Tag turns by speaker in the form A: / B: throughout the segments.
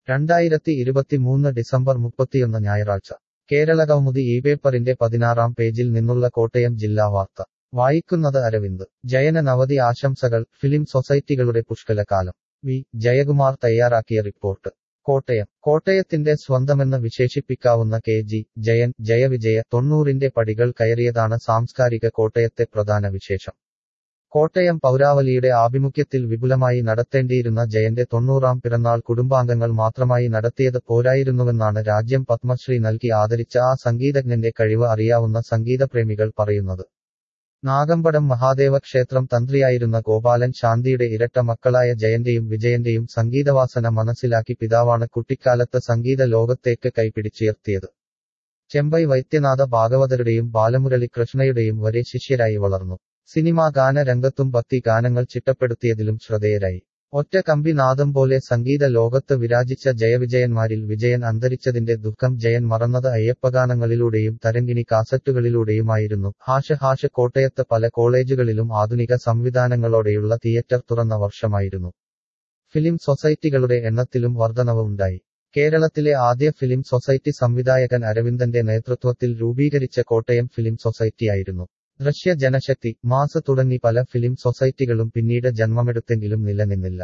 A: രണ്ടായിരത്തി ഇരുപത്തിമൂന്ന് ഡിസംബർ മുപ്പത്തിയൊന്ന് ഞായറാഴ്ച കേരള കൗമുദി ഈ പേപ്പറിന്റെ പതിനാറാം പേജിൽ നിന്നുള്ള കോട്ടയം ജില്ലാ വാർത്ത വായിക്കുന്നത് അരവിന്ദ് ജയന നവതി ആശംസകൾ ഫിലിം സൊസൈറ്റികളുടെ പുഷ്കലകാലം വി ജയകുമാർ തയ്യാറാക്കിയ റിപ്പോർട്ട് കോട്ടയം കോട്ടയത്തിന്റെ സ്വന്തമെന്ന് വിശേഷിപ്പിക്കാവുന്ന കെ ജി ജയൻ ജയവിജയ തൊണ്ണൂറിന്റെ പടികൾ കയറിയതാണ് സാംസ്കാരിക കോട്ടയത്തെ പ്രധാന വിശേഷം കോട്ടയം പൗരാവലിയുടെ ആഭിമുഖ്യത്തിൽ വിപുലമായി നടത്തേണ്ടിയിരുന്ന ജയന്റെ തൊണ്ണൂറാം പിറന്നാൾ കുടുംബാംഗങ്ങൾ മാത്രമായി നടത്തിയത് പോരായിരുന്നുവെന്നാണ് രാജ്യം പത്മശ്രീ നൽകി ആദരിച്ച ആ സംഗീതജ്ഞന്റെ കഴിവ് അറിയാവുന്ന സംഗീതപ്രേമികൾ പറയുന്നത് നാഗമ്പടം മഹാദേവ ക്ഷേത്രം തന്ത്രിയായിരുന്ന ഗോപാലൻ ശാന്തിയുടെ ഇരട്ട മക്കളായ ജയന്റെയും വിജയന്റെയും സംഗീതവാസന മനസ്സിലാക്കി പിതാവാണ് കുട്ടിക്കാലത്ത് സംഗീത ലോകത്തേക്ക് കൈപിടിച്ചുയർത്തിയത് ചെമ്പൈ വൈദ്യനാഥ ഭാഗവതരുടെയും ബാലമുരളി കൃഷ്ണയുടെയും വരെ ശിഷ്യരായി വളർന്നു സിനിമാ ഗാന രംഗത്തും ഭക്തി ഗാനങ്ങൾ ചിട്ടപ്പെടുത്തിയതിലും ശ്രദ്ധേയരായി ഒറ്റ കമ്പി നാദം പോലെ സംഗീത ലോകത്ത് വിരാജിച്ച ജയവിജയന്മാരിൽ വിജയൻ അന്തരിച്ചതിന്റെ ദുഃഖം ജയൻ മറന്നത് അയ്യപ്പഗാനങ്ങളിലൂടെയും തരങ്കിണി കാസറ്റുകളിലൂടെയുമായിരുന്നു ഹാഷ ഹാഷ കോട്ടയത്ത് പല കോളേജുകളിലും ആധുനിക സംവിധാനങ്ങളോടെയുള്ള തിയേറ്റർ തുറന്ന വർഷമായിരുന്നു ഫിലിം സൊസൈറ്റികളുടെ എണ്ണത്തിലും വർധനവ് ഉണ്ടായി കേരളത്തിലെ ആദ്യ ഫിലിം സൊസൈറ്റി സംവിധായകൻ അരവിന്ദന്റെ നേതൃത്വത്തിൽ രൂപീകരിച്ച കോട്ടയം ഫിലിം സൊസൈറ്റിയായിരുന്നു ദൃശ്യ ജനശക്തി മാസ് തുടങ്ങി പല ഫിലിം സൊസൈറ്റികളും പിന്നീട് ജന്മമെടുത്തെങ്കിലും നിലനിന്നില്ല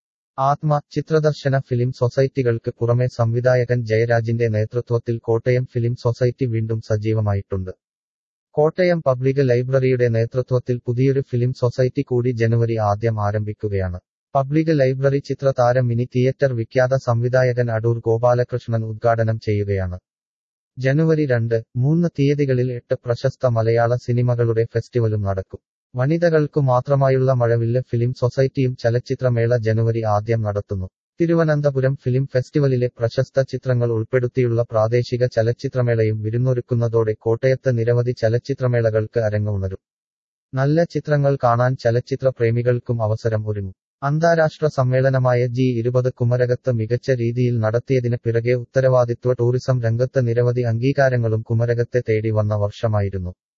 A: ആത്മ ചിത്രദർശന ഫിലിം സൊസൈറ്റികൾക്ക് പുറമെ സംവിധായകൻ ജയരാജിന്റെ നേതൃത്വത്തിൽ കോട്ടയം ഫിലിം സൊസൈറ്റി വീണ്ടും സജീവമായിട്ടുണ്ട് കോട്ടയം പബ്ലിക് ലൈബ്രറിയുടെ നേതൃത്വത്തിൽ പുതിയൊരു ഫിലിം സൊസൈറ്റി കൂടി ജനുവരി ആദ്യം ആരംഭിക്കുകയാണ് public library Chithrathara mini theatre വിഖ്യാത സംവിധായകൻ അടൂർ ഗോപാലകൃഷ്ണൻ ഉദ്ഘാടനം ചെയ്യുകയാണ് ജനുവരി രണ്ട് മൂന്ന് തീയതികളിൽ എട്ട് പ്രശസ്ത മലയാള സിനിമകളുടെ ഫെസ്റ്റിവലും നടക്കും വനിതകൾക്കു മാത്രമായുള്ള മഴവില്ല് ഫിലിം സൊസൈറ്റിയും ചലച്ചിത്രമേള ജനുവരി ആദ്യം നടത്തുന്നു തിരുവനന്തപുരം ഫിലിം ഫെസ്റ്റിവലിലെ പ്രശസ്ത ചിത്രങ്ങൾ ഉൾപ്പെടുത്തിയുള്ള പ്രാദേശിക ചലച്ചിത്രമേളയും വിരുന്നൊരുക്കുന്നതോടെ കോട്ടയത്ത് നിരവധി ചലച്ചിത്രമേളകൾക്ക് അരങ്ങുണരും നല്ല ചിത്രങ്ങൾ കാണാൻ ചലച്ചിത്ര പ്രേമികൾക്കും അവസരം ഒരുങ്ങും അന്താരാഷ്ട്ര സമ്മേളനമായ ജി ഇരുപത് കുമരകത്ത് മികച്ച രീതിയിൽ നടത്തിയതിന് പിറകെ ഉത്തരവാദിത്വ ടൂറിസം രംഗത്ത് നിരവധി അംഗീകാരങ്ങളും കുമരകത്തെ തേടി വന്ന വർഷമായിരുന്നു